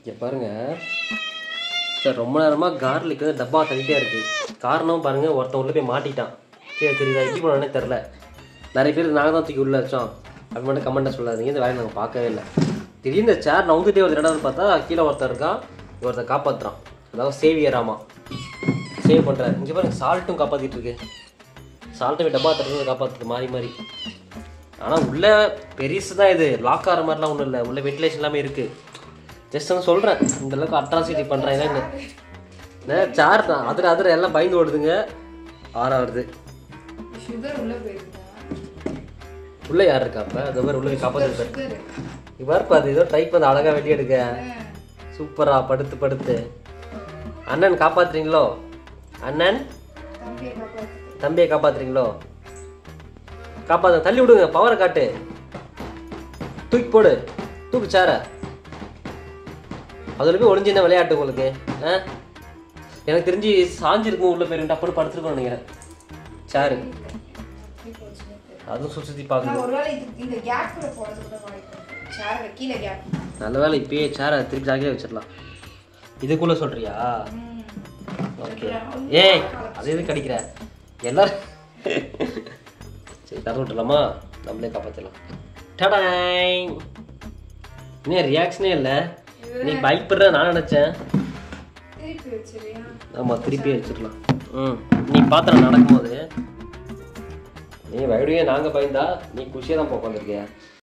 இங்கே பாருங்க சார் ரொம்ப நேரமாக கார்லிக் வந்து டப்பா தள்ளிட்டே இருக்கு காரணம் பாருங்க ஒருத்தன் உள்ள போய் மாட்டிட்டான் சரி தெரியுதா எப்படி பண்ணானே தெரில நிறைய பேர் நாங்கள் தான் தூக்கி உள்ள வச்சோம் அப்படி மட்டும் கமெண்ட்டை சொல்லாதீங்க இந்த வேலையை நாங்கள் பார்க்கவே இல்லை திடீர்னு இந்த சேர் நவுந்துட்டே ஒரு இடம்னு பார்த்தா கீழே ஒருத்தர் இருக்கான் ஒருத்தர் காப்பாற்றுறான் அதாவது சேவியராமா சேவ் பண்ணுறாரு இங்கே பாருங்க சால்ட்டும் காப்பாற்றிட்டு இருக்கு சால்ட்டும் டப்பா தட்டுறது காப்பாற்றுது மாறி மாறி ஆனால் உள்ள பெருசு தான் இது லாக் ஆகிற மாதிரிலாம் ஒன்றும் இல்லை உள்ள வென்டிலேஷன் எல்லாமே இருக்குது ஜஸ்ட் நான் சொல்கிறேன் இந்த அளவுக்கு அட்ராசிட்டி பண்ணுறேன் என்ன சார் தான் அதில் அதில் எல்லாம் பயந்து ஓடுதுங்க ஆறாவது சுகர் உள்ள போயிருக்கா உள்ள யார் இருக்கா அப்போ அது மாதிரி உள்ள காப்பாற்றிருப்பார் சுகர் இவர் பாரு ஏதோ ட்ரை பண்ண அழகாக வெளியே எடுக்க சூப்பரா படுத்து படுத்து அண்ணன் காப்பாத்துறீங்களோ அண்ணன் தம்பியை காப்பாத்து தம்பியை காப்பாத்துறீங்களோ காப்பாத்து தள்ளி விடுங்க பவரை காட்டு தூக்கி போடு தூக்கு சார அதில் போய் ஒளிஞ்சு என்ன விளையாட்டு உங்களுக்கு ஆ எனக்கு தெரிஞ்சு சாஞ்சிருக்கும் உள்ள போய் ரெண்டு அப்படி படுத்துருக்கோம் நினைக்கிறேன் சாரு அப்படி போச்சுன்னு தெரியல. அதுவும் சுற்றி சுற்றி பார்க்குது நான் ஒருவேளை இது இந்த கேப் கூட போறது கூட வாய்ப்பு சேர் கீழே கேப் நல்ல வேலை இப்பயே சேரை திருப்பி ஜாக்கிரதையா வச்சிடலாம் இதுக்குள்ள சொல்றியா ஓகே ஏய் அது எது கடிக்கிற எல்லாரும் சரி தர விட்டுலாமா நம்மளே காப்பாற்றலாம் டடாய் இன்னும் ரியாக்ஷனே இல்லை நீ பயப்படுற நான் நினச்சேன் திருப்பி வச்சிருயா ஆமாம் திருப்பி வச்சிடலாம் ம் நீ பாத்திரம் நடக்கும்போது நீ வயடுவே நாங்கள் பயந்தா நீ குஷியாக தான் போய் உட்காந்துருக்கியா